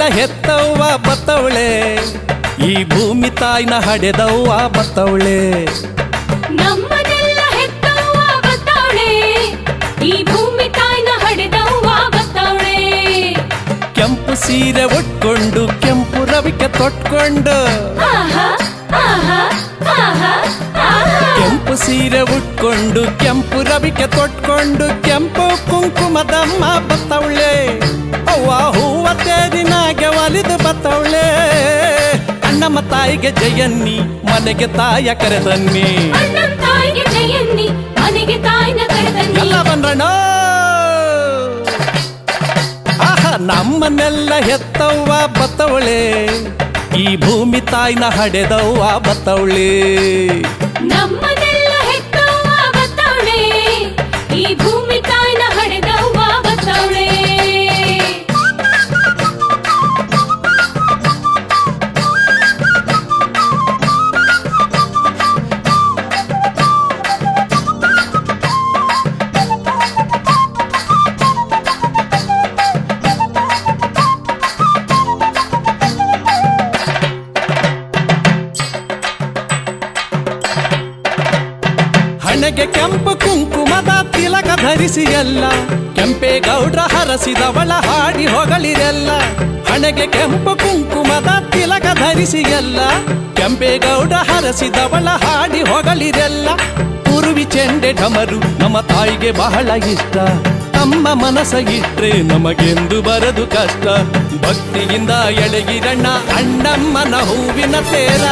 ಹೆತ್ತವ್ವ ಬತ್ತವಳೆ ಈ ಭೂಮಿ ತಾಯಿನ ಹಡೆದವ್ವ ಬತ್ತವಳೆ ನಮ್ಮನೆಲ್ಲ ಹೆತ್ತವ್ವ ಬತ್ತವಳೆ ಈ ಭೂಮಿ ತಾಯ್ನ ಹಡೆದವ್ವ ಬತ್ತವಳೆ ಕೆಂಪು ಸೀರೆ ಉಟ್ಕೊಂಡು ಕೆಂಪು ರವಿಕೆ ತೊಟ್ಕೊಂಡು ಆಹಾ ಆಹಾ ಆಹಾ ಆಹಾ ಕೆಂಪು ಸೀರೆ ಉಟ್ಕೊಂಡು ಕೆಂಪು ರವಿಕೆ ತೊಟ್ಕೊಂಡು ಕೆಂಪು ಕುಂಕುಮದಮ್ಮ ಬತ್ತವಳೆ ಅವ್ವ ಹೂವ ತೇರಿನಾಗೆ ಒಲಿದು ಬತ್ತವಳೆ ಅಣ್ಣಮ್ಮ ತಾಯಿಗೆ ಜಯನ್ನಿ ಮನೆಗೆ ತಾಯ ಕರೆದನ್ನಿ ಅಣ್ಣನ್ ತಾಯಿಗೆ ಜಯನ್ನಿ ಮನೆಗೆ ತಾಯ್ನ ಕರೆದನ್ನಿ ಎಲ್ಲ ಬಂದ್ರಣ್ಣ ಆಹ ನಮ್ಮನ್ನೆಲ್ಲ ಹೆತ್ತವ್ವ ಬತ್ತವಳೆ ಈ ಭೂಮಿ ತಾಯಿನ ಹಡೆದವ್ವ ಬತ್ತವಳೆ ನಮ್ಮನೆಲ್ಲ ಹೆತ್ತವ್ವ ಬತ್ತವಳೆ ಈ ಭೂಮಿ ತಾಯ್ನ ಹಡೆದವ್ವ ಬತ್ತವಳೆ ಹಣೆಗೆ ಕೆಂಪು ಕುಂಕುಮದ ತಿಲಕ ಧರಿಸಿ ಎಲ್ಲ ಕೆಂಪೇಗೌಡ್ರ ಹರಸಿದವಳ ಹಾಡಿ ಹೊಗಳಿರೆಲ್ಲ ಹಣೆಗೆ ಕೆಂಪು ಕುಂಕುಮದ ತಿಲಕ ಧರಿಸಿ ಎಲ್ಲ ಕೆಂಪೇಗೌಡ್ರ ಹರಸಿದವಳ ಹಾಡಿ ಹೊಗಳಿರೆಲ್ಲ ಉರುವಿ ಚೆಂಡೆ ಢಮರು ನಮ್ಮ ತಾಯಿಗೆ ಬಹಳ ಇಷ್ಟ ನಮ್ಮ ಮನಸ ಇಟ್ರೆ ನಮಗೆಂದು ಬರದು ಕಷ್ಟ ಭಕ್ತಿಯಿಂದ ಎಳೆಗಿರಣ್ಣ ಅಣ್ಣಮ್ಮನ ಹೂವಿನ ತೇರ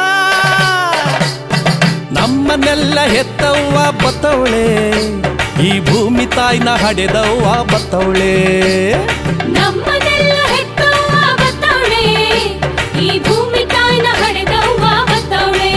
ನಮ್ಮನ್ನೆಲ್ಲ ಹೆತ್ತವ್ವ ಬತ್ತವಳೆ ಈ ಭೂಮಿ ತಾಯಿನ ಹಡೆದವ್ವ ಬತ್ತವಳೆ ನಮ್ಮನೆಲ್ಲ ಹೆತ್ತವ್ವ ಬತ್ತವಳೆ ಈ ಭೂಮಿ ತಾಯ್ನ ಹಡೆದವ್ವ ಬತ್ತವಳೆ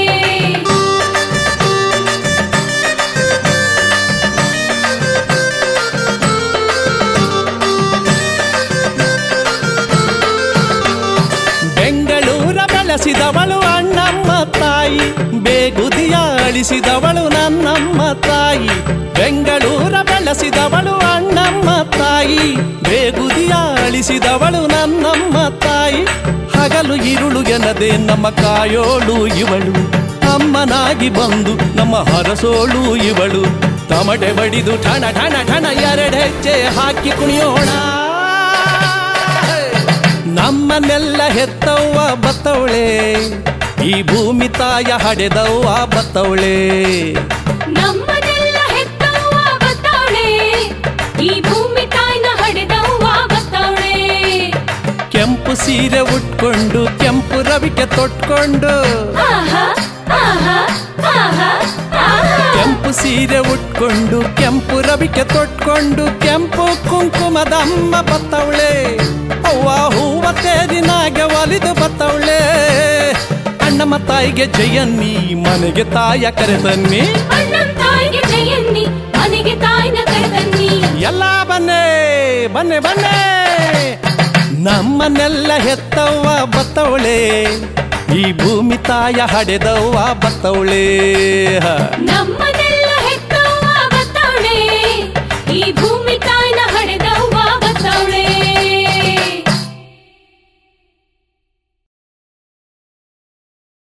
ಬೆಂಗಳೂರ ಬೆಳೆಸಿದವಳು ಅಣ್ಣಮ್ಮ ತಾಯಿ ಬೇಗುದಿಯ ಅಳಿಸಿದವಳು ನನ್ನಮ್ಮ ತಾಯಿ ಬೆಂಗಳೂರ ಬೆಳೆಸಿದವಳು ಅಣ್ಣಮ್ಮ ತಾಯಿ ಬೇಗುದಿಯ ಅಳಿಸಿದವಳು ನನ್ನಮ್ಮ ತಾಯಿ ಹಗಲು ಇರುಳು ಎನ್ನದೆ ನಮ್ಮ ಕಾಯೋಳು ಇವಳು ಅಮ್ಮನಾಗಿ ಬಂದು ನಮ್ಮ ಹರಸೋಳು ಇವಳು ತಮಟೆ ಬಡಿದು ಠಣ ಠಣ ಠಣ ಎರಡು ಹೆಜ್ಜೆ ಹಾಕಿ ಕುಣಿಯೋಣ ನಮ್ಮನ್ನೆಲ್ಲ ಹೆತ್ತವ್ವ ಬತ್ತವಳೆ ಈ ಭೂಮಿ ತಾಯ ಹಡೆದವ್ವ ಬತ್ತವಳೆ ನಮ್ಮನೆಲ್ಲ ಹೆತ್ತವ್ವ ಬತ್ತವಳೆ ಈ ಭೂಮಿ ತಾಯ್ನ ಹಡೆದವ್ವ ಬತ್ತವಳೆ ಕೆಂಪು ಸೀರೆ ಉಟ್ಕೊಂಡು ಕೆಂಪು ರವಿಕೆ ತೊಟ್ಕೊಂಡು ಆಹಾ ಆಹಾ ಆಹಾ ಆಹಾ ಕೆಂಪು ಸೀರೆ ಉಟ್ಕೊಂಡು ಕೆಂಪು ರವಿಕೆ ತೊಟ್ಕೊಂಡು ಕೆಂಪು ಕುಂಕುಮದ ಅಮ್ಮ ಬತ್ತವಳೆ ಅವ್ವ ಹೂವ ತೇರಿನಾಗೆ ಒಲಿದು ಬತ್ತವಳೆ ಅಣ್ಣಮ್ಮ ತಾಯಿಗೆ ಜಯನ್ನಿ ಮನೆಗೆ ತಾಯ ಕರೆದನ್ನಿ ಅಣ್ಣನ್ ತಾಯಿಗೆ ಜಯನ್ನಿ ಮನೆಗೆ ತಾಯ್ನ ಕರೆದನ್ನಿ ಎಲ್ಲ ಬನ್ನೆ ಬನ್ನೆ ಬನ್ನೆ ನಮ್ಮನ್ನೆಲ್ಲ ಹೆತ್ತವ್ವ ಬತ್ತವಳೆ ಈ ಭೂಮಿ ತಾಯ ಹಡೆದವ್ವ ಬತ್ತವಳೆ ನಮ್ಮನೆಲ್ಲ